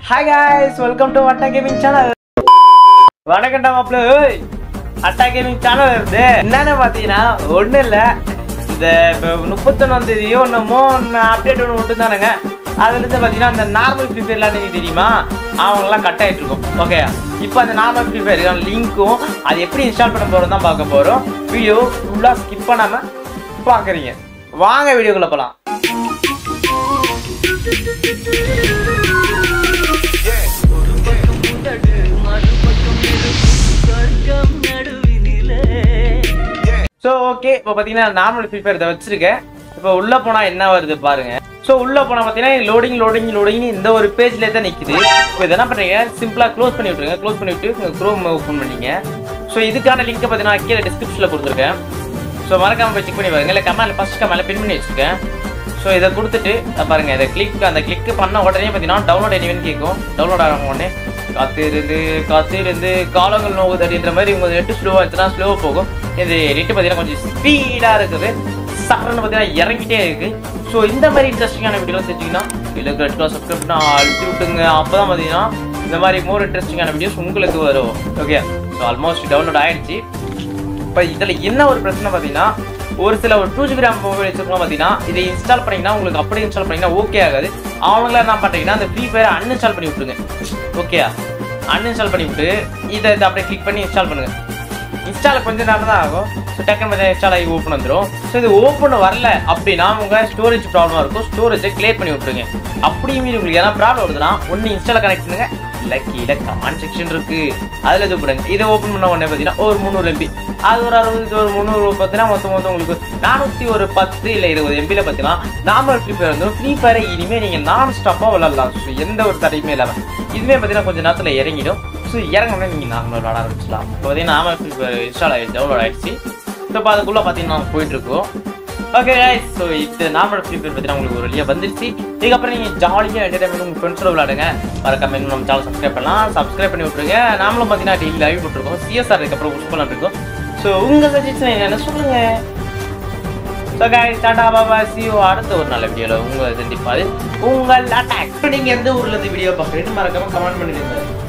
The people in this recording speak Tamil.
ஹாய் guys வெல்கம் டு அட்டா கேமிங் சேனல் வணக்கம்டா மாப்பிள்ள ஏய் அட்டா கேமிங் சேனல் இருந்து என்னன்னு பார்த்தீங்கன்னா ஒன்றும் இல்லை இந்த இப்போ முப்பத்தொன்னாம் தேதியோ என்னமோ அப்டேட் ஒன்று விட்டு தானுங்க அதுலேருந்து பார்த்தீங்கன்னா அந்த நார்மல் ஃப்ரீ ஃபயர்லாம் நீங்கள் தெரியுமா அவங்களாம் கட் ஆகிட்டு இருக்கும் ஓகே இப்போ அந்த நார்மல் ஃப்ரீ ஃபயர் லிங்க்கும் அது எப்படி இன்ஸ்டால் பண்ண போகிறோம் தான் பார்க்க போகிறோம் வீடியோ ஃபுல்லாக ஸ்கிப் பண்ணாமல் பார்க்குறீங்க வாங்க வீடியோக்குள்ளே போகலாம் ஸோ ஓகே இப்போ பார்த்தீங்கன்னா நார்மல் ஃப்ரீ ஃபயர் இதை வச்சிருக்கேன் இப்போ உள்ளே போனால் என்ன வருது பாருங்க ஸோ உள்ளே போனால் பார்த்தீங்கன்னா லோடிங் லோடிங் லோடிங் இந்த ஒரு பேஜ்லேயே தான் நிற்குது இப்போ இதை என்ன பண்ணுறீங்க சிம்பிளாக க்ளோஸ் பண்ணி விட்ருங்க க்ளோஸ் பண்ணி விட்டு உங்கள் க்ரோம் ஓப்பன் பண்ணீங்க ஸோ இதுக்கான லிங்க்கை பார்த்தீங்கன்னா கீழே டிஸ்கிரிப்ஷனில் கொடுத்துருக்கேன் ஸோ மறக்காம போய் செக் பண்ணி பாருங்க இல்லை கமெண்ட்ல ஃபர்ஸ்ட் கமெண்ட்ல பின் பண்ணி வச்சிருக்கேன் ஸோ இதை கொடுத்துட்டு அஹ் பாருங்க இதை கிளிக் அந்த கிளிக் பண்ண உடனே பார்த்தீங்கன்னா டவுன்லோட் எனிவன் கேட்கும் டவுன்லோட் ஆகும் உடனே காத்திருந்து காத்திருந்து காலங்கள் நோகுது அப்படின்ற மாதிரி உங்க நெட்டு ஸ்லோவாக இருந்துச்சுன்னா ஸ்லோவாக போகும் இது நெட்டு பார்த்தீங்கன்னா கொஞ்சம் ஸ்பீடாக இருக்குது சக்கரன்னு பார்த்தீங்கன்னா இறங்கிட்டே இருக்கு ஸோ இந்த மாதிரி இன்ட்ரெஸ்டிங்கான வீடியோலாம் தெரிஞ்சுக்கிங்கன்னா இல்லை ரெட் கலர் சப்ஸ்கிரைப் பண்ணா அழுத்தி விட்டுங்க அப்போ தான் பார்த்தீங்கன்னா இந்த மாதிரி மோர் இன்ட்ரெஸ்டிங்கான வீடியோஸ் உங்களுக்கு வரும் ஓகே ஸோ ஆல்மோஸ்ட் டவுன்லோட் ஆயிடுச்சு இப்போ இதில் என்ன ஒரு பிரச்சனை பார்த்தீங்கன்னா ஒரு சில ஒரு டூ ஜிபி ரேம் மொபைல் வச்சிருக்கோம் பார்த்தீங்கன்னா இதை இன்ஸ்டால் பண்ணீங்கன்னா உங்களுக்கு அப்படியே இன்ஸ்டால் பண்ணீங்கன்னா ஓகே ஆகாது அவங்கள என்ன பண்ணுறீங்கன்னா அந்த ஃப்ரீ ஃபயரை அன்இன்ஸ்டால் பண்ணி விட்டுருங்க ஓகேயா அன்இன்ஸ்டால் பண்ணி விட்டு இதை இதை அப்படியே கிளிக் பண்ணி இன்ஸ்டால் பண்ணுங்க இன்ஸ்டால் கொஞ்ச நேரம் தான் ஆகும் ஸோ டக்குன்னு பார்த்தா இன்ஸ்டால் ஆகி ஓப்பன் வந்துடும் ஸோ இது ஓப்பன் வரல அப்படின்னா உங்கள் ஸ்டோரேஜ் ப்ராப்ளமாக இருக்கும் ஸ்டோரேஜை கிளியர் பண்ணி விட்டுருங்க அப்படியும் மீறி உங்களுக்கு எதனா ப்ராப்ளம் வருதுன்னா ஒன்று இன்ஸ்டால கனெக்ட் பண்ணுங்க இல்லை கீழே கமெண்ட் செக்ஷன் இருக்கு அதில் இது பண்ணுங்க இதை ஓப்பன் பண்ண உடனே பார்த்தீங்கன்னா ஒரு முந்நூறு எம்பி அது ஒரு அறுபது இது ஒரு முந்நூறு பார்த்தீங்கன்னா மொத்தம் மொத்தம் உங்களுக்கு நானூற்றி ஒரு பத்து இல்லை இருபது எம்பியில் பார்த்தீங்கன்னா நார்மல் ஃப்ரீ ஃபயர் வந்து ஃப்ரீ ஃபயரை இனிமேல் நீங்கள் நான் ஸ்டாப்பாக விளாட்லாம் ஸோ எந்த ஒரு தடையுமே இல்லாமல் இதுவுமே பார்த்தீங்கன்னா கொஞ்சம் நேரத்தில் இறங்கிடும் ஸோ இறங்கினோடனே நீங்கள் நார்மல் விளாட ஆரம்பிச்சிடலாம் இப்போ பார்த்தீங்கன்னா நார்மல் ஃப்ரீ ஃபயர் இன்ஸ்டால் ஆகிடுச்சு டவுன்லோட் ஆயிடுச்சு ஸோ இப்போ அதுக்குள்ளே பார்த்தீங்கன்னா போயிட்டு இருக்கோம் ஓகே கைஸ் ஸோ இது நார்மல் ஃப்ரீ ஃபயர் பார்த்தீங்கன்னா உங்களுக்கு ஒரு வழியாக வந்துருச்சு இதுக்கப்புறம் நீங்கள் ஜாலியாக என்டர்டைன்மெண்ட் உங்கள் ஃப்ரெண்ட்ஸோட விளாடுங்க மறக்காம இன்னும் நம்ம சேனல் சப்ஸ்கிரைப் பண்ணலாம் சப்ஸ்கிரைப் பண்ணி விட்ருங்க நாமளும் பார்த்தீங்கன்னா டெய்லி லைவ் போட்டுருக்கோம் சிஎஸ்ஆர் அதுக்கப்புறம் யூஸ் பண்ணிட்டு இருக்கோம் ஸோ உங்கள் சஜஷன் என்னென்ன சொல்லுங்கள் ஸோ கைஸ் டாடா பாபா சிஓ அடுத்த ஒரு நல்ல வீடியோவில் உங்களை சந்திப்பாது உங்கள் அட்டாக் நீங்கள் எந்த ஊரில் இருந்து வீடியோ பார்க்குறீங்கன்னு மறக்காம கமெண்ட் பண்ணிடுங்க